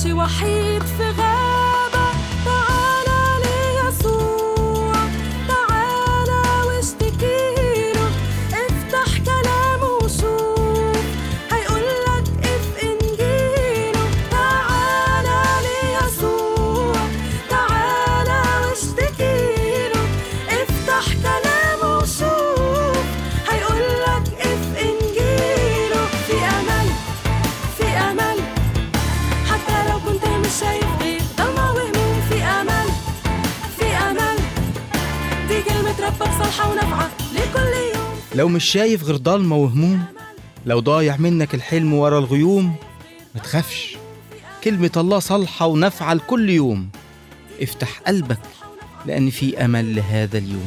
ماشي وحيد في غابة تعالى ليسوع تعالى واشتكيله افتح كلامه وشوف هيقولك اف انجيله تعالى ليسوع تعالى واشتكيله افتح كلامه وشوف هيقولك اف انجيله في امل في امل حتى لو كنت مش شايف غير ضلمة وهموم في امل في امل دي كلمة ربك صالحة ونافعة لكل يوم لو مش شايف غير ضلمة وهموم لو ضايع منك الحلم ورا الغيوم ما تخافش كلمة الله صالحة ونافعة لكل يوم افتح قلبك لأن في أمل لهذا اليوم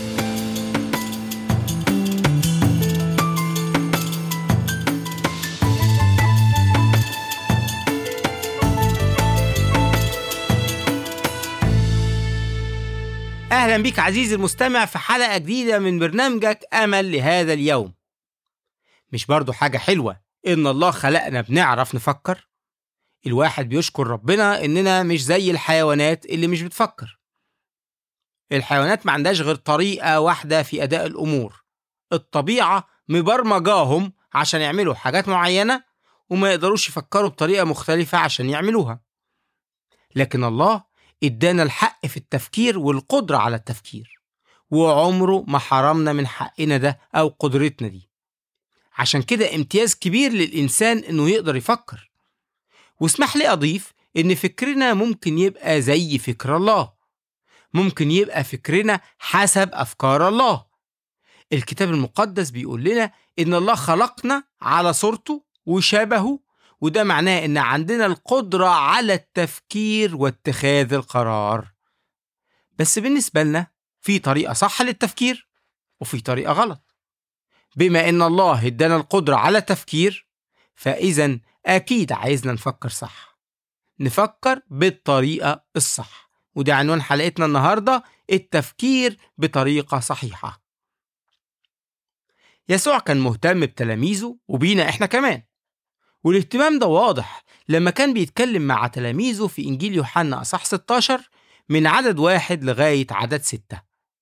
أهلا بك عزيزي المستمع في حلقة جديدة من برنامجك أمل لهذا اليوم مش برضو حاجة حلوة إن الله خلقنا بنعرف نفكر الواحد بيشكر ربنا إننا مش زي الحيوانات اللي مش بتفكر الحيوانات ما عندهاش غير طريقة واحدة في أداء الأمور الطبيعة مبرمجاهم عشان يعملوا حاجات معينة وما يقدروش يفكروا بطريقة مختلفة عشان يعملوها لكن الله ادانا الحق في التفكير والقدرة على التفكير وعمره ما حرمنا من حقنا ده أو قدرتنا دي عشان كده امتياز كبير للإنسان إنه يقدر يفكر واسمح لي أضيف إن فكرنا ممكن يبقى زي فكر الله ممكن يبقى فكرنا حسب أفكار الله الكتاب المقدس بيقول لنا إن الله خلقنا على صورته وشبهه وده معناه إن عندنا القدرة على التفكير واتخاذ القرار بس بالنسبة لنا في طريقة صح للتفكير وفي طريقة غلط بما إن الله ادانا القدرة على التفكير فإذا أكيد عايزنا نفكر صح نفكر بالطريقة الصح وده عنوان حلقتنا النهاردة التفكير بطريقة صحيحة يسوع كان مهتم بتلاميذه وبينا إحنا كمان والاهتمام ده واضح لما كان بيتكلم مع تلاميذه في إنجيل يوحنا أصح 16 من عدد واحد لغاية عدد ستة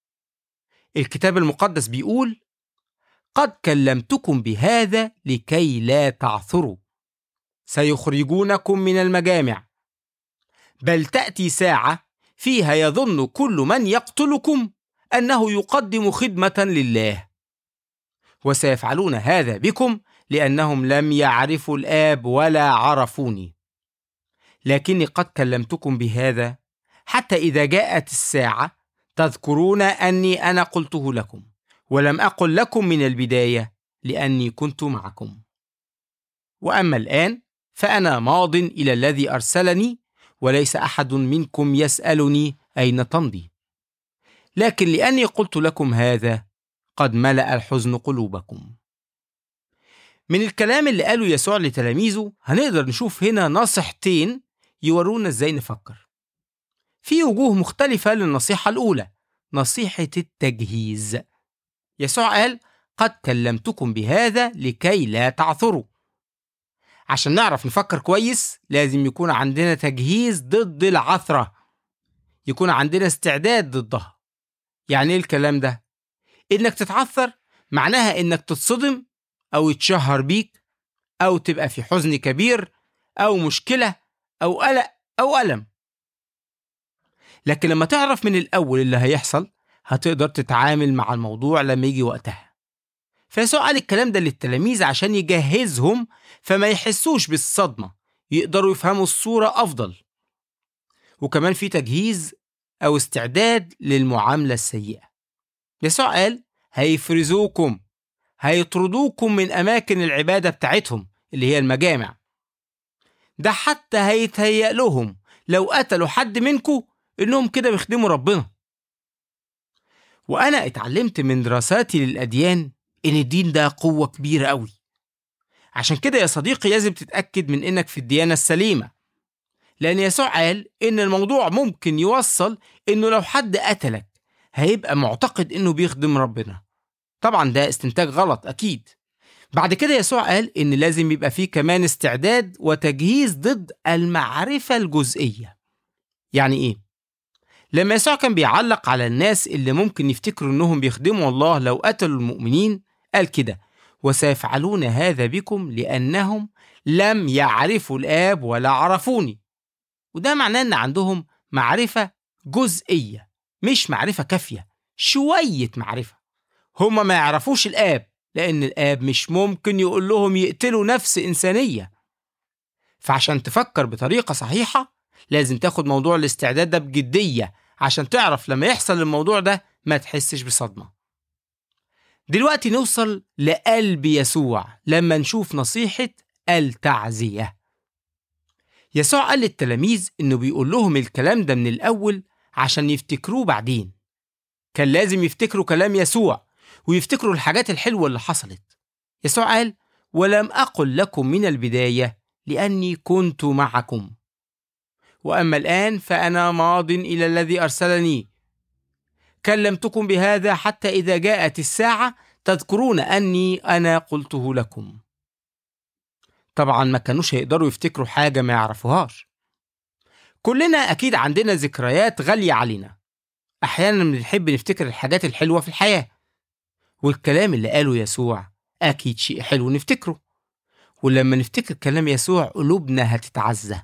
الكتاب المقدس بيقول قد كلمتكم بهذا لكي لا تعثروا سيخرجونكم من المجامع بل تأتي ساعة فيها يظن كل من يقتلكم أنه يقدم خدمة لله وسيفعلون هذا بكم لأنهم لم يعرفوا الآب ولا عرفوني لكني قد كلمتكم بهذا حتى إذا جاءت الساعة تذكرون أني أنا قلته لكم ولم أقل لكم من البداية لأني كنت معكم وأما الآن فأنا ماض إلى الذي أرسلني وليس أحد منكم يسألني أين تمضي لكن لأني قلت لكم هذا قد ملأ الحزن قلوبكم من الكلام اللي قاله يسوع لتلاميذه هنقدر نشوف هنا نصيحتين يورونا ازاي نفكر في وجوه مختلفة للنصيحة الأولى نصيحة التجهيز يسوع قال قد كلمتكم بهذا لكي لا تعثروا عشان نعرف نفكر كويس لازم يكون عندنا تجهيز ضد العثرة يكون عندنا استعداد ضدها يعني ايه الكلام ده انك تتعثر معناها انك تتصدم او يتشهر بيك او تبقى في حزن كبير او مشكلة او قلق او ألم لكن لما تعرف من الأول اللي هيحصل هتقدر تتعامل مع الموضوع لما يجي وقتها فيسوع قال الكلام ده للتلاميذ عشان يجهزهم فما يحسوش بالصدمة يقدروا يفهموا الصورة أفضل وكمان في تجهيز أو استعداد للمعاملة السيئة يسوع قال هيفرزوكم هيطردوكم من أماكن العبادة بتاعتهم اللي هي المجامع ده حتى هيتهيأ لهم لو قتلوا حد منكم إنهم كده بيخدموا ربنا وأنا اتعلمت من دراساتي للأديان إن الدين ده قوة كبيرة قوي عشان كده يا صديقي لازم تتأكد من إنك في الديانة السليمة لأن يسوع قال إن الموضوع ممكن يوصل إنه لو حد قتلك هيبقى معتقد إنه بيخدم ربنا طبعا ده استنتاج غلط أكيد بعد كده يسوع قال إن لازم يبقى فيه كمان استعداد وتجهيز ضد المعرفة الجزئية يعني إيه؟ لما يسوع كان بيعلق على الناس اللي ممكن يفتكروا إنهم بيخدموا الله لو قتلوا المؤمنين قال كده وسيفعلون هذا بكم لأنهم لم يعرفوا الآب ولا عرفوني وده معناه إن عندهم معرفة جزئية مش معرفة كافية شوية معرفة هما ما يعرفوش الآب لأن الآب مش ممكن يقول لهم يقتلوا نفس إنسانية فعشان تفكر بطريقة صحيحة لازم تاخد موضوع الاستعداد ده بجدية عشان تعرف لما يحصل الموضوع ده ما تحسش بصدمة دلوقتي نوصل لقلب يسوع لما نشوف نصيحة التعزية يسوع قال للتلاميذ إنه بيقول لهم الكلام ده من الأول عشان يفتكروه بعدين كان لازم يفتكروا كلام يسوع ويفتكروا الحاجات الحلوة اللي حصلت يسوع قال ولم أقل لكم من البداية لأني كنت معكم وأما الآن فأنا ماض إلى الذي أرسلني كلمتكم بهذا حتى إذا جاءت الساعة تذكرون أني أنا قلته لكم طبعا ما كانوش هيقدروا يفتكروا حاجة ما يعرفوهاش كلنا أكيد عندنا ذكريات غالية علينا أحيانا بنحب نفتكر الحاجات الحلوة في الحياة والكلام اللي قاله يسوع أكيد شيء حلو نفتكره ولما نفتكر كلام يسوع قلوبنا هتتعزى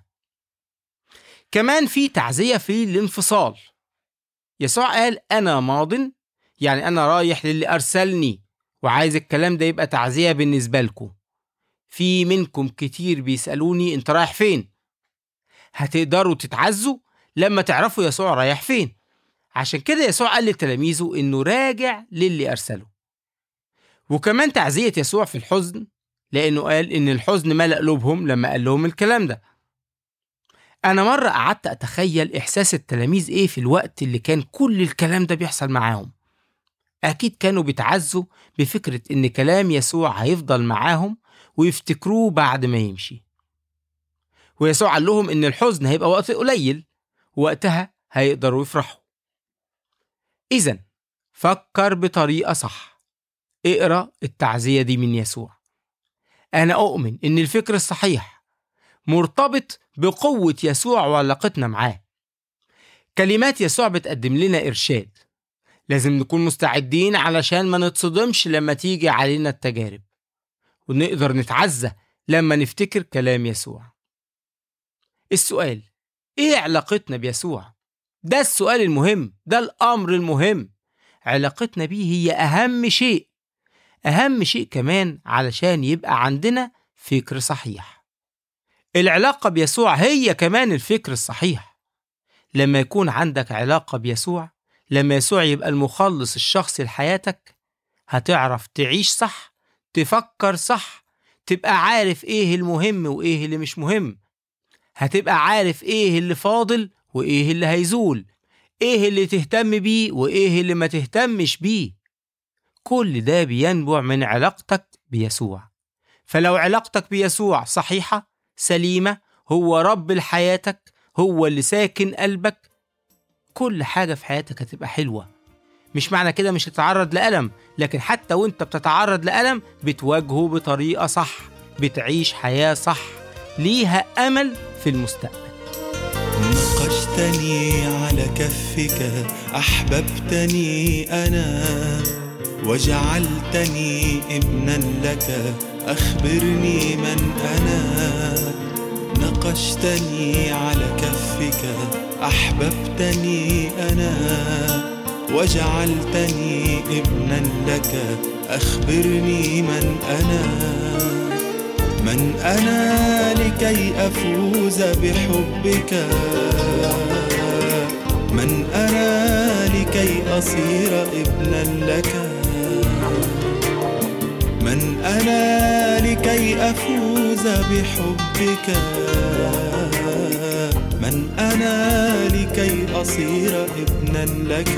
كمان في تعزية في الانفصال يسوع قال أنا ماض يعني أنا رايح للي أرسلني وعايز الكلام ده يبقى تعزية بالنسبة لكم في منكم كتير بيسألوني أنت رايح فين هتقدروا تتعزوا لما تعرفوا يسوع رايح فين عشان كده يسوع قال لتلاميذه إنه راجع للي أرسله وكمان تعزية يسوع في الحزن لأنه قال إن الحزن ملأ قلوبهم لما قال لهم الكلام ده أنا مرة قعدت أتخيل إحساس التلاميذ إيه في الوقت اللي كان كل الكلام ده بيحصل معاهم أكيد كانوا بيتعزوا بفكرة إن كلام يسوع هيفضل معاهم ويفتكروه بعد ما يمشي ويسوع قال لهم إن الحزن هيبقى وقت قليل وقتها هيقدروا يفرحوا إذا فكر بطريقة صح اقرأ التعزية دي من يسوع أنا أؤمن إن الفكر الصحيح مرتبط بقوة يسوع وعلاقتنا معاه كلمات يسوع بتقدم لنا إرشاد لازم نكون مستعدين علشان ما نتصدمش لما تيجي علينا التجارب ونقدر نتعزى لما نفتكر كلام يسوع السؤال ايه علاقتنا بيسوع ده السؤال المهم ده الامر المهم علاقتنا بيه هي اهم شيء اهم شيء كمان علشان يبقى عندنا فكر صحيح العلاقه بيسوع هي كمان الفكر الصحيح لما يكون عندك علاقه بيسوع لما يسوع يبقى المخلص الشخصي لحياتك هتعرف تعيش صح تفكر صح تبقى عارف ايه المهم وايه اللي مش مهم هتبقى عارف ايه اللي فاضل وايه اللي هيزول ايه اللي تهتم بيه وايه اللي ما تهتمش بيه كل ده بينبع من علاقتك بيسوع فلو علاقتك بيسوع صحيحة سليمة هو رب لحياتك هو اللي ساكن قلبك كل حاجة في حياتك هتبقى حلوة مش معنى كده مش هتتعرض لألم لكن حتى وانت بتتعرض لألم بتواجهه بطريقة صح بتعيش حياة صح ليها أمل في المستقبل نقشتني على كفك أحببتني أنا وجعلتني ابنا لك أخبرني من أنا نقشتني على كفك أحببتني أنا وجعلتني ابنا لك أخبرني من أنا من أنا لكي أفوز بحبك من أنا لكي أصير ابنا لك من أنا لكي أفوز بحبك من أنا لكي أصير ابنا لك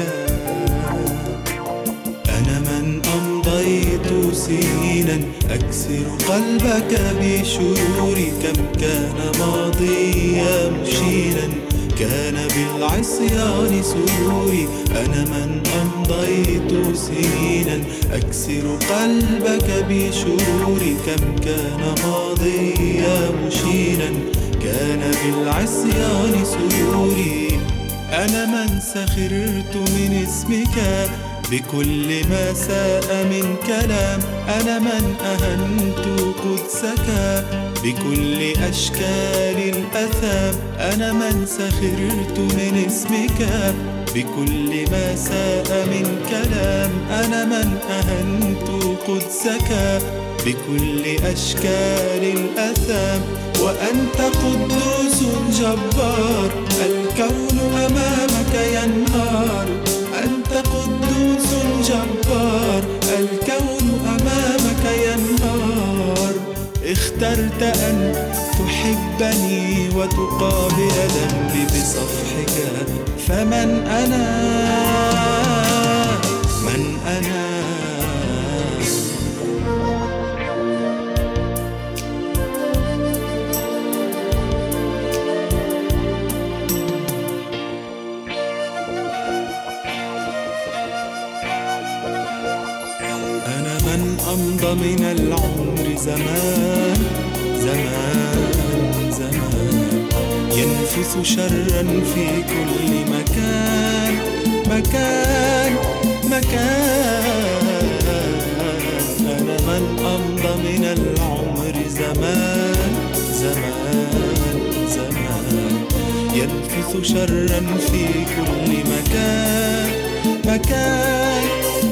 أنا من أمضيت سنينا أكسر قلبك بشرور كم كان ماضيا مشينا كان بالعصيان سروري أنا من أمضيت سنينا أكسر قلبك بشروري كم كان ماضيا مشينا كان بالعصيان سروري أنا من سخرت من اسمك بكل ما ساء من كلام أنا من أهنت قدسك بكل أشكال الأثام أنا من سخرت من اسمك بكل ما ساء من كلام أنا من أهنت قدسك بكل أشكال الأثام وأنت قدوس جبار الكون أمامك ينهار أنت قدوس جبار الكون أمامك ينهار اخترت أن تحبني وتقابل ذنبي بصفحك فمن أنا من أنا أنا من أمضى من العمر زمان زمان زمان ينفث شرا في كل مكان مكان مكان أنا من أمضى من العمر زمان زمان زمان ينفث شرا في كل مكان مكان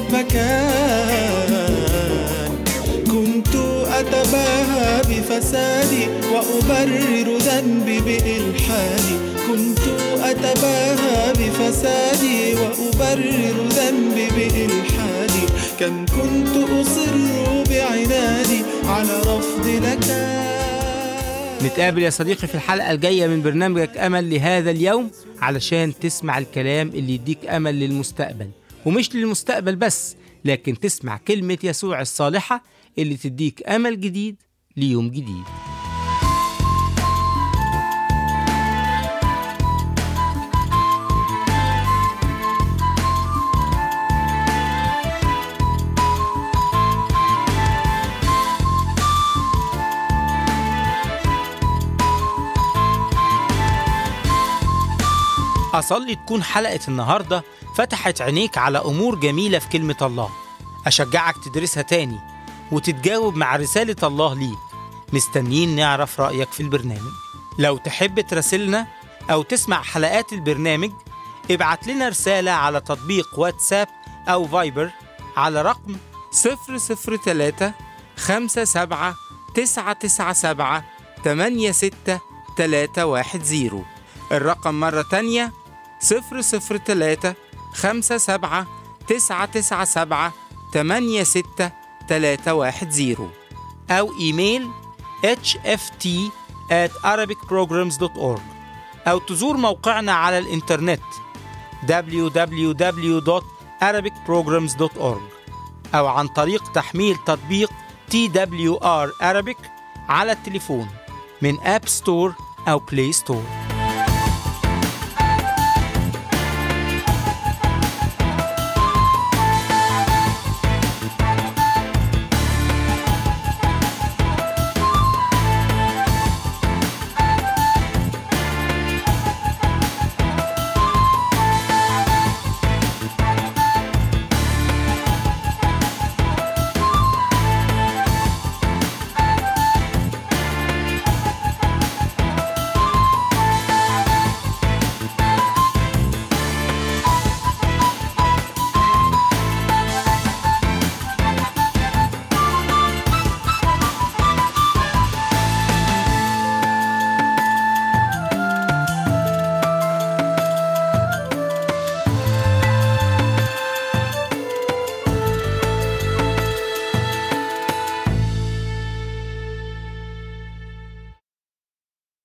مكان كنت أتباهى بفسادي وأبرر ذنبي بإلحادي كنت أتباهى بفسادي وأبرر ذنبي بإلحادي كم كنت أصر بعنادي على رفض لك نتقابل يا صديقي في الحلقة الجاية من برنامجك أمل لهذا اليوم علشان تسمع الكلام اللي يديك أمل للمستقبل ومش للمستقبل بس لكن تسمع كلمة يسوع الصالحة اللي تديك أمل جديد ليوم جديد أصلي تكون حلقة النهاردة فتحت عينيك على أمور جميلة في كلمة الله أشجعك تدرسها تاني وتتجاوب مع رسالة الله ليك مستنيين نعرف رأيك في البرنامج لو تحب تراسلنا أو تسمع حلقات البرنامج ابعت لنا رسالة على تطبيق واتساب أو فايبر على رقم 003 57 997 86310 الرقم مرة تانية 003 57 997 86310 أو إيميل hft at arabicprograms.org أو تزور موقعنا على الإنترنت www.arabicprograms.org أو عن طريق تحميل تطبيق TWR Arabic على التليفون من أب ستور أو بلاي ستور